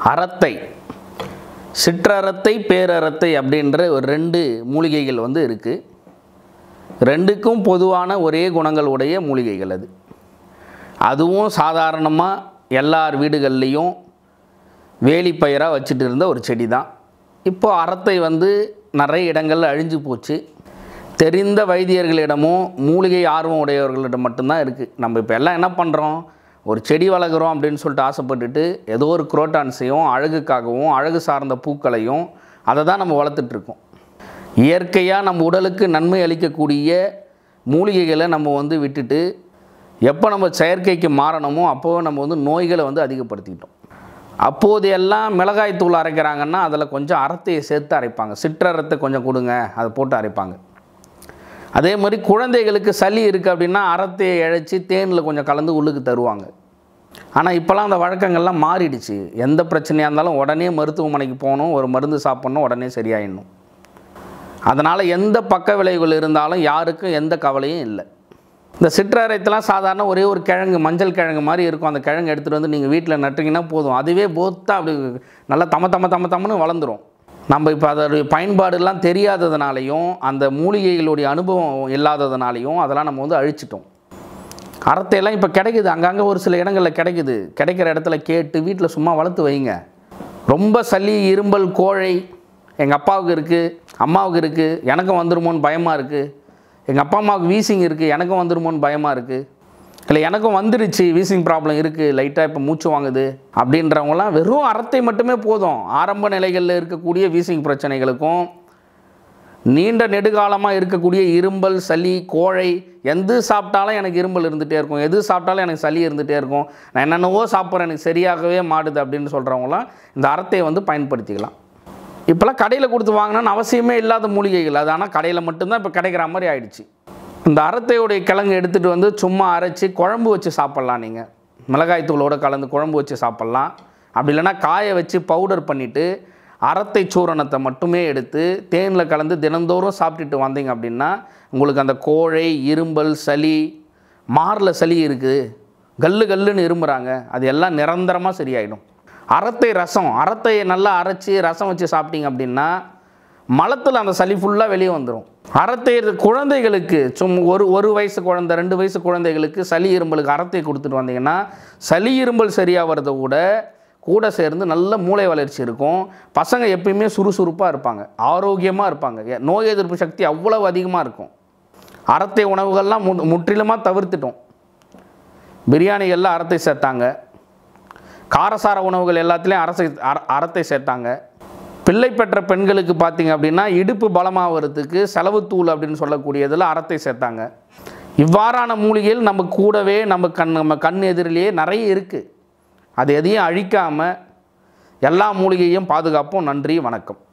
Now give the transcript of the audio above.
அரத்தை சிற்றரத்தை பேரரத்தை அப்படின்ற ஒரு ரெண்டு மூலிகைகள் வந்து இருக்குது ரெண்டுக்கும் பொதுவான ஒரே குணங்கள் உடைய மூலிகைகள் அது அதுவும் சாதாரணமாக எல்லார் வீடுகள்லேயும் வேலிப்பயிராக வச்சுட்டு இருந்த ஒரு செடி தான் இப்போ அறத்தை வந்து நிறைய இடங்கள்ல அழிஞ்சு போச்சு தெரிந்த வைத்தியர்களிடமும் மூலிகை ஆர்வம் உடையவர்களிடம் மட்டும்தான் இருக்குது நம்ம இப்போ எல்லாம் என்ன பண்ணுறோம் ஒரு செடி வளர்க்குறோம் அப்படின்னு சொல்லிட்டு ஆசைப்பட்டுட்டு ஏதோ ஒரு குரோட்டான்ஸையும் அழகுக்காகவும் அழகு சார்ந்த பூக்களையும் அதை தான் நம்ம வளர்த்துட்ருக்கோம் இயற்கையாக நம்ம உடலுக்கு நன்மை அளிக்கக்கூடிய மூலிகைகளை நம்ம வந்து விட்டுட்டு எப்போ நம்ம செயற்கைக்கு மாறணுமோ அப்போவே நம்ம வந்து நோய்களை வந்து அதிகப்படுத்திக்கிட்டோம் அப்போது எல்லாம் மிளகாய் தூள் அரைக்கிறாங்கன்னா அதில் கொஞ்சம் அறத்தையை சேர்த்து அரைப்பாங்க சிற்றரத்தை கொஞ்சம் கொடுங்க அதை போட்டு அரைப்பாங்க அதே மாதிரி குழந்தைகளுக்கு சளி இருக்குது அப்படின்னா அறத்தையை இழைச்சி தேனில் கொஞ்சம் கலந்து உள்ளுக்கு தருவாங்க ஆனால் இப்போலாம் அந்த வழக்கங்கள்லாம் மாறிடுச்சு எந்த பிரச்சனையாக இருந்தாலும் உடனே மருத்துவமனைக்கு போகணும் ஒரு மருந்து சாப்பிட்ணும் உடனே சரியாயிடணும் அதனால் எந்த பக்க விளைவுகள் இருந்தாலும் யாருக்கும் எந்த கவலையும் இல்லை இந்த சிற்றரைத்தெல்லாம் சாதாரண ஒரே ஒரு கிழங்கு மஞ்சள் கிழங்கு மாதிரி இருக்கும் அந்த கிழங்கு எடுத்துகிட்டு வந்து நீங்கள் வீட்டில் நட்டிங்கன்னா போதும் அதுவே போத்தா அப்படி நல்லா தம தம தம தமன்னு வளர்ந்துரும் நம்ம இப்போ அதோடைய பயன்பாடுலாம் தெரியாததுனாலையும் அந்த மூலிகைகளுடைய அனுபவம் இல்லாததுனாலையும் அதெல்லாம் நம்ம வந்து அழிச்சிட்டோம் அறத்தையெல்லாம் இப்போ கிடைக்குது அங்கங்கே ஒரு சில இடங்களில் கிடைக்குது கிடைக்கிற இடத்துல கேட்டு வீட்டில் சும்மா வளர்த்து வைங்க ரொம்ப சளி இரும்பல் கோழை எங்கள் அப்பாவுக்கு இருக்குது அம்மாவுக்கு இருக்குது எனக்கும் வந்துருமோன்னு பயமாக இருக்குது எங்கள் அப்பா அம்மாவுக்கு வீசிங் இருக்குது எனக்கும் வந்துருமோன்னு பயமாக இருக்குது இல்லை எனக்கும் வந்துருச்சு வீசிங் ப்ராப்ளம் இருக்குது லைட்டாக இப்போ மூச்சு வாங்குது அப்படின்றவங்களாம் வெறும் அறத்தை மட்டுமே போதும் ஆரம்ப நிலைகளில் இருக்கக்கூடிய வீசிங் பிரச்சனைகளுக்கும் நீண்ட நெடுகாலமாக இருக்கக்கூடிய இரும்பல் சளி கோழை எது சாப்பிட்டாலும் எனக்கு இரும்பல் இருந்துகிட்டே இருக்கும் எது சாப்பிட்டாலும் எனக்கு சளி இருந்துகிட்டே இருக்கும் நான் என்னென்னவோ சாப்பிட்றேன் எனக்கு சரியாகவே மாட்டுது அப்படின்னு சொல்கிறவங்களாம் இந்த அறத்தையை வந்து பயன்படுத்திக்கலாம் இப்போல்லாம் கடையில் கொடுத்து வாங்கணும்னு அவசியமே இல்லாத மூலிகைகள் அது ஆனால் கடையில் மட்டும்தான் இப்போ கிடைக்கிற மாதிரி ஆயிடுச்சு இந்த அரத்தையுடைய கிழங்கு எடுத்துகிட்டு வந்து சும்மா அரைச்சி குழம்பு வச்சு சாப்பிட்லாம் நீங்கள் மிளகாய் தூளோட கலந்து குழம்பு வச்சு சாப்பிட்லாம் அப்படி இல்லைன்னா காய வச்சு பவுடர் பண்ணிவிட்டு அரத்தை சூரணத்தை மட்டுமே எடுத்து தேனில் கலந்து தினந்தோறும் சாப்பிட்டுட்டு வந்தீங்க அப்படின்னா உங்களுக்கு அந்த கோழை இரும்பல் சளி மாரில் சளி இருக்குது கல்லு கல்லுன்னு இரும்புறாங்க அது எல்லாம் நிரந்தரமாக சரியாயிடும் அரத்தை ரசம் அரத்தையை நல்லா அரைச்சி ரசம் வச்சு சாப்பிட்டீங்க அப்படின்னா மலத்தில் அந்த சளி ஃபுல்லாக வெளியே வந்துடும் அரத்தை குழந்தைகளுக்கு சும் ஒரு ஒரு வயசு குழந்தை ரெண்டு வயசு குழந்தைகளுக்கு சளி இரும்பலுக்கு அரத்தை கொடுத்துட்டு வந்தீங்கன்னா சளி இரும்பல் சரியாகிறத விட கூட சேர்ந்து நல்ல மூளை வளர்ச்சி இருக்கும் பசங்க எப்பயுமே சுறுசுறுப்பாக இருப்பாங்க ஆரோக்கியமாக இருப்பாங்க எ- நோய் எதிர்ப்பு சக்தி அவ்வளவு அதிகமாக இருக்கும் அரத்தை உணவுகள்லாம் மு முற்றிலுமாக தவிர்த்துட்டோம் பிரியாணிகளில் அரத்தை சேர்த்தாங்க காரசார உணவுகள் எல்லாத்துலேயும் அரசை அர அறத்தை சேர்த்தாங்க பிள்ளை பெற்ற பெண்களுக்கு பார்த்தீங்க அப்படின்னா இடுப்பு பலமாகிறதுக்கு செலவுத்தூள் அப்படின்னு சொல்லக்கூடியதில் அறத்தை சேர்த்தாங்க இவ்வாறான மூலிகைகள் நம்ம கூடவே நம்ம கண் நம்ம கண் எதிரிலேயே நிறைய இருக்குது அது எதையும் அழிக்காமல் எல்லா மூலிகையும் பாதுகாப்போம் நன்றி வணக்கம்